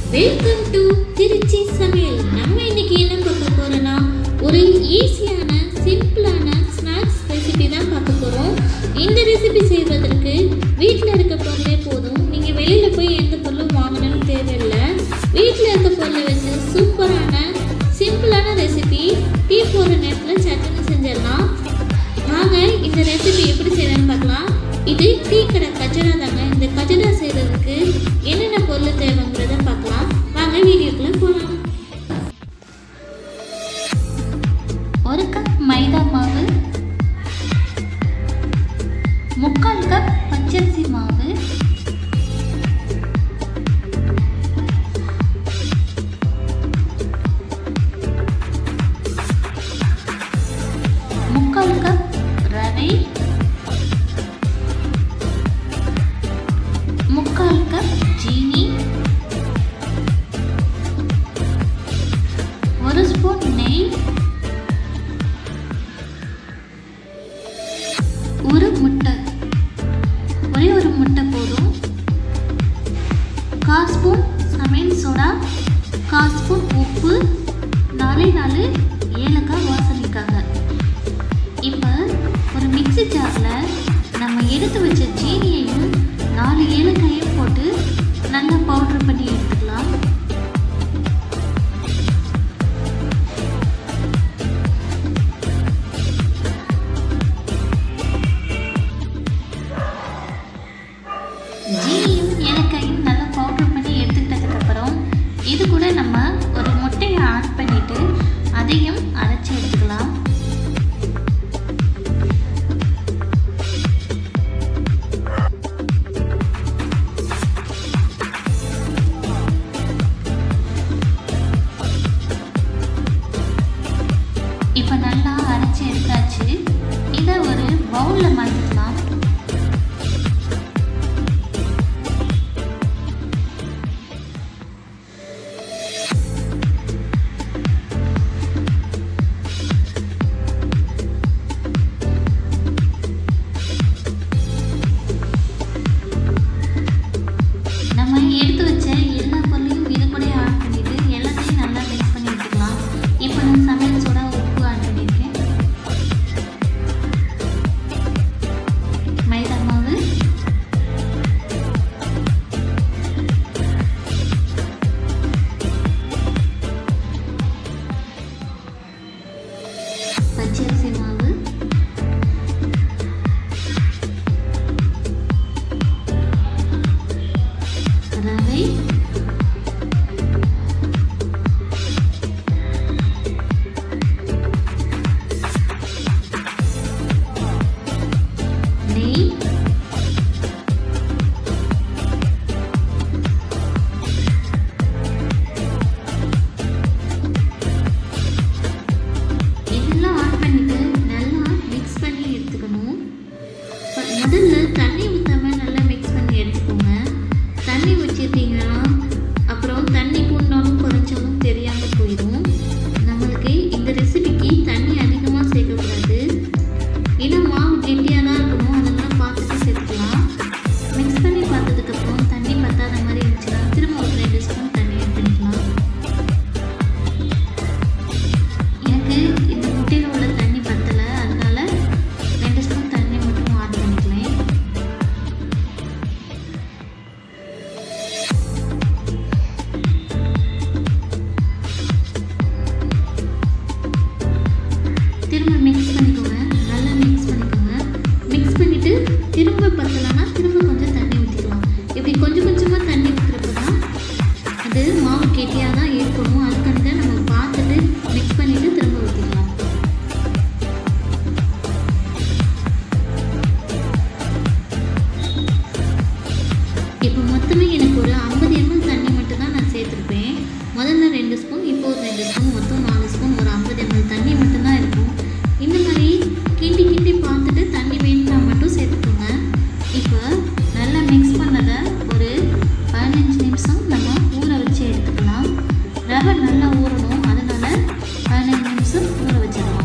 welcome to Trichy சமையல் நம்ம இன்னைக்கு என்ன பார்க்க போறோம்னா ஒரு ஈஸியான சிம்பிளான ஸ்நாக்ஸ் ரெசிபி தான் பார்க்க போறோம் இந்த ரெசிபி செய்வதற்கு வீட்டில் இருக்க பொருளே போதும் நீங்கள் வெளியில் போய் எந்த பொருளும் வாங்கணும்னு தேவையில்லை வீட்டில் இருக்க பொருளை வச்சு சூப்பரான சிம்பிளான ரெசிபி டீ போடுற நேரத்தில் சட்டுன்னு செஞ்சிடலாம் வாங்க இந்த ரெசிபி எப்படி செய்யணும்னு பார்க்கலாம் இது டீ கடை கஜரா தாங்க இந்த கஜரா செய்கிறதுக்கு என்னென்ன பொருள் தேவைங்கிறத பார்க்கலாம் வாங்க வீடியோக்குள்ள போகலாம் ஒரு கப் மைதா மாவு முக்கால் கப் பச்சரிசி மாவு முக்கால் கப் ரவை முக்கால் கப் ஜீனி ஒரு ஸ்பூன் நெய் ஒரு முட்டை ஒரே ஒரு முட்டை போதும் கால் ஸ்பூன் சமையல் சோடா கால் ஸ்பூன் உப்பு நாலே நாலு ஏலக்காய் வாசனைக்காக இப்போ ஒரு மிக்ஸி ஜாரில் நம்ம எடுத்து வச்ச ஜீனியையும் நாலு ஏலக்காயும் போட்டு நல்லா பவுடர் பண்ணி எடுத்துக்கலாம் ஜீனியும் ஏலக்காயும் நல்லா பவுடர் பண்ணி எடுத்துக்கிட்டதுக்கப்புறம் இது கூட நம்ம ஒரு முட்டையை ஆட் பண்ணிட்டு அதையும் அரைச்சி எடுத்துக்கலாம் இப்போ நல்லா அரைச்சி எடுத்தாச்சு இதை ஒரு பவுலில் மாற்றிக்கலாம் நம்ம எடுத்து வச்ச எல்லா பொருளையும் இது கூட ஆட் பண்ணிட்டு எல்லாத்தையும் நல்லா மிக்ஸ் பண்ணி எடுத்துக்கலாம் இப்போ நான் சமையல் சோடா உப்பு ஆட் பண்ணியிருக்கேன் மைதா மாவு பச்சரிசி மாவு ரவை நெய் இதெல்லாம் ஆட் பண்ணிட்டு நல்லா மிக்ஸ் பண்ணி எடுத்துக்கணும் இப்ப முதல்ல தண்ணி ஊற்றாம நல்லா மிக்ஸ் பண்ணி எடுத்துக்கோங்க தண்ணி வச்சுருந்தீங்கன்னா அப்புறம் தண்ணி கூடினாலும் குறைச்சாலும் தெரியாமல் போயிடும் நம்மளுக்கு இந்த ரெசிபிக்கு தண்ணி அதிகமாக சேர்க்கக்கூடாது ஏன்னா மாவு கெட்டியாக தான் இருக்கணும் அதெல்லாம் பார்த்துட்டு சேர்த்துக்கலாம் மிக்ஸ் பண்ணி பார்த்ததுக்கப்புறம் தண்ணி பத்தாத மாதிரி இருந்துச்சுன்னா திரும்ப ஒரு ரெண்டு ஸ்பூன் தண்ணி ஆட் பண்ணிக்கலாம் எனக்கு இந்த முட்டையில் உள்ள தண்ணி பத்தலை அதனால ரெண்டு ஸ்பூன் தண்ணி மட்டும் ஆட் பண்ணிக்கலாம் திரும்ப மிக்ஸ் பண்ணிக்கோங்க நல்லா மிக்ஸ் பண்ணிக்கோங்க மிக்ஸ் பண்ணிவிட்டு திரும்ப பத்தலைன்னா திரும்ப கொஞ்சம் தண்ணி ஊற்றிக்கலாம் இப்படி கொஞ்சம் கொஞ்சமாக தண்ணி ஊற்றுறப்ப தான் அது மாவு கெட்டியாக தான் இருக்கணும் அதுக்காக நம்ம பார்த்துட்டு மிக்ஸ் பண்ணிவிட்டு திரும்ப ஊற்றிக்கலாம் இப்போ மொத்தமே எனக்கு ஒரு ஐம்பது எம்எல் தண்ணி மட்டும் தான் நான் சேர்த்துருப்பேன் முதல்ல ரெண்டு ஸ்பூன் இப்போ ஒரு ரெண்டு ஸ்பூன் மொத்தம் நாலு ஸ்பூன் ஒரு ஐம்பது எம்எல் தண்ணி மட்டும்தான் இருக்கும் இந்த மாதிரி கிண்டி கிண்டி பார்த்துட்டு தண்ணி வேணும்னா மட்டும் சேர்த்துக்கோங்க இப்போ நல்லா மிக்ஸ் பண்ணதை ஒரு பதினஞ்சு நிமிஷம் நம்ம ஊற வச்சு எடுத்துக்கலாம் ரவை நல்லா ஊறணும் அதனால பதினஞ்சு நிமிஷம் ஊற வச்சிடலாம்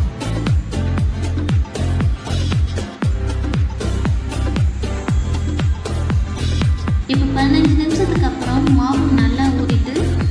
இப்போ பதினஞ்சு நிமிஷத்துக்கு அப்புறம் மாவு நல்லா ஊறிட்டு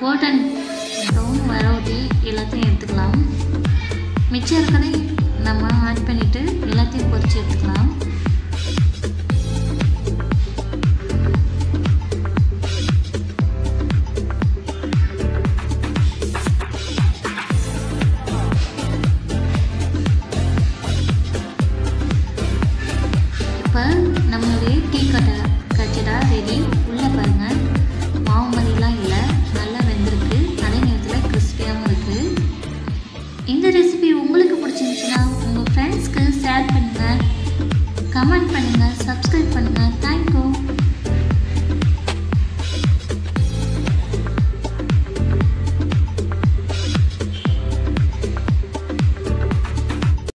கோல்டன் ப்ரௌன் வரவுட்டி எல்லாத்தையும் எடுத்துக்கலாம் மிச்சம் இருக்கிறதையும் நம்ம ஆட் பண்ணிவிட்டு எல்லாத்தையும் பொரிச்சு எடுத்துக்கலாம்